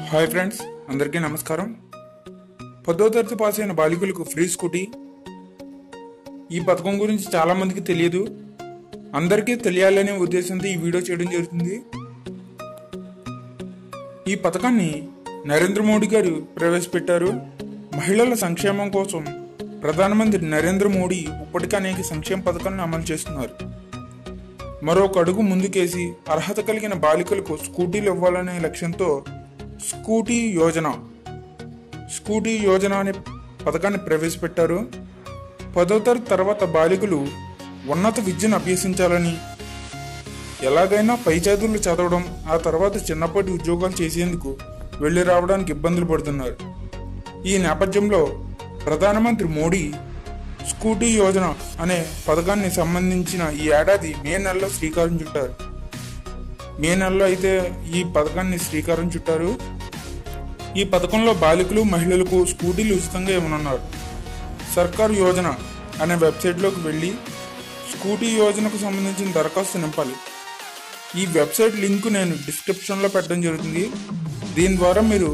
hi friends అందరికీ నమస్కారం పదో తరగతి పాస్ అయిన బాలికలకు ఫ్రీ స్కూటీ ఈ పథకం గురించి చాలా మందికి తెలియదు అందరికీ తెలియాలనే ఉద్దేశంతో ఈ వీడియో చేయడం జరుగుతుంది ఈ పథకాన్ని నరేంద్ర మోడీ గారు ప్రవేశపెట్టారు మహిళల సంక్షేమం కోసం ప్రధానమంత్రి నరేంద్ర మోడీ ఇప్పటికే అనేక సంక్షేమ పథకాలను అమలు చేస్తున్నారు మరొక అడుగు ముందుకేసి అర్హత కలిగిన బాలికలకు స్కూటీలు ఇవ్వాలనే లక్ష్యంతో స్కూటీ యోజన స్కూటీ యోజన అనే పథకాన్ని ప్రవేశపెట్టారు పదో తరగతి తర్వాత బాలికలు ఉన్నత విద్యను అభ్యసించాలని ఎలాగైనా పై చదువులు చదవడం ఆ తర్వాత చిన్నప్పటి ఉద్యోగాలు చేసేందుకు వెళ్ళి రావడానికి ఇబ్బందులు పడుతున్నారు ఈ నేపథ్యంలో ప్రధానమంత్రి మోడీ స్కూటీ యోజన అనే పథకాన్ని సంబంధించిన ఈ ఏడాది మే నెలలో శ్రీకారం చుట్టారు మే నెలలో అయితే ఈ పథకాన్ని శ్రీకారం చుట్టారు ఈ పథకంలో బాలికలు మహిళలకు స్కూటీలు ఉచితంగా ఇవ్వనున్నారు సర్కార్ యోజన అనే వెబ్సైట్లోకి వెళ్ళి స్కూటీ యోజనకు సంబంధించిన దరఖాస్తు నింపాలి ఈ వెబ్సైట్ లింక్ నేను డిస్క్రిప్షన్లో పెట్టడం జరుగుతుంది దీని ద్వారా మీరు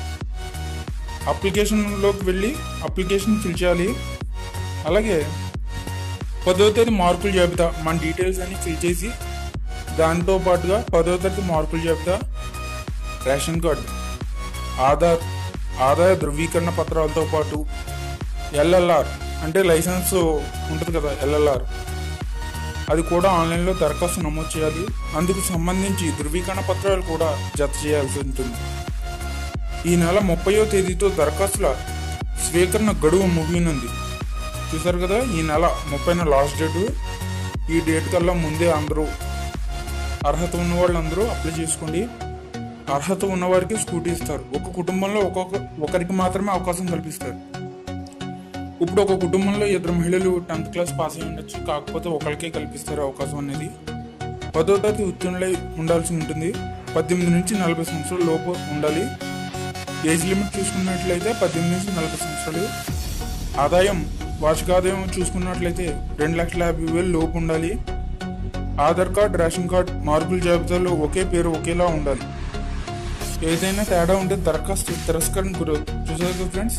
అప్లికేషన్లోకి వెళ్ళి అప్లికేషన్ ఫిల్ చేయాలి అలాగే పదో తేదీ మార్కుల జాబితా మన డీటెయిల్స్ అన్ని ఫిల్ చేసి దాంతో పాటుగా పదో తరగతి మార్కుల జాబితా రేషన్ కార్డు ఆధార్ ఆదాయ ధృవీకరణ పత్రాలతో పాటు ఎల్ఎల్ఆర్ అంటే లైసెన్స్ ఉంటుంది కదా ఎల్ఎల్ఆర్ అది కూడా ఆన్లైన్లో దరఖాస్తు నమోదు చేయాలి అందుకు సంబంధించి ధృవీకరణ పత్రాలు కూడా జత చేయాల్సి ఉంటుంది ఈ నెల ముప్పయో తేదీతో దరఖాస్తుల స్వీకరణ గడువు ముగియనుంది చూసారు కదా ఈ నెల ముప్పైన లాస్ట్ డేటు ఈ డేట్ కల్లా ముందే అందరూ అర్హత ఉన్న వాళ్ళందరూ అప్లై చేసుకోండి అర్హత ఉన్నవారికి స్కూటీ ఇస్తారు ఒక కుటుంబంలో ఒక్కొక్క ఒకరికి మాత్రమే అవకాశం కల్పిస్తారు ఇప్పుడు ఒక కుటుంబంలో ఇద్దరు మహిళలు టెన్త్ క్లాస్ పాస్ అయి ఉండొచ్చు కాకపోతే ఒకరికే కల్పిస్తారు అవకాశం అనేది పదో తరగతి ఉత్తీర్ణులై ఉండాల్సి ఉంటుంది పద్దెనిమిది నుంచి నలభై సంవత్సరాల లోపు ఉండాలి ఏజ్ లిమిట్ చూసుకున్నట్లయితే పద్దెనిమిది నుంచి నలభై సంవత్సరాలు ఆదాయం వార్షిక ఆదాయం చూసుకున్నట్లయితే రెండు లక్షల యాభై వేలు లోపు ఉండాలి ఆధార్ కార్డ్ రేషన్ కార్డ్ మార్కుల జాబితాలో ఒకే పేరు ఒకేలా ఉండాలి ఏదైనా తేడా ఉంటే దరఖాస్తు తిరస్కరణ గురవుతుంది చూసారు కదా ఫ్రెండ్స్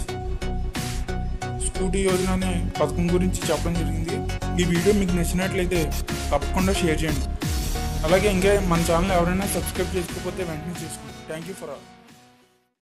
స్కూటీ యోజన అనే పథకం గురించి చెప్పడం జరిగింది ఈ వీడియో మీకు నచ్చినట్లయితే తప్పకుండా షేర్ చేయండి అలాగే ఇంకా మన ఛానల్ ఎవరైనా సబ్స్క్రైబ్ చేసుకోకపోతే వెంటనే చేసుకోండి థ్యాంక్ యూ ఫర్ ఆల్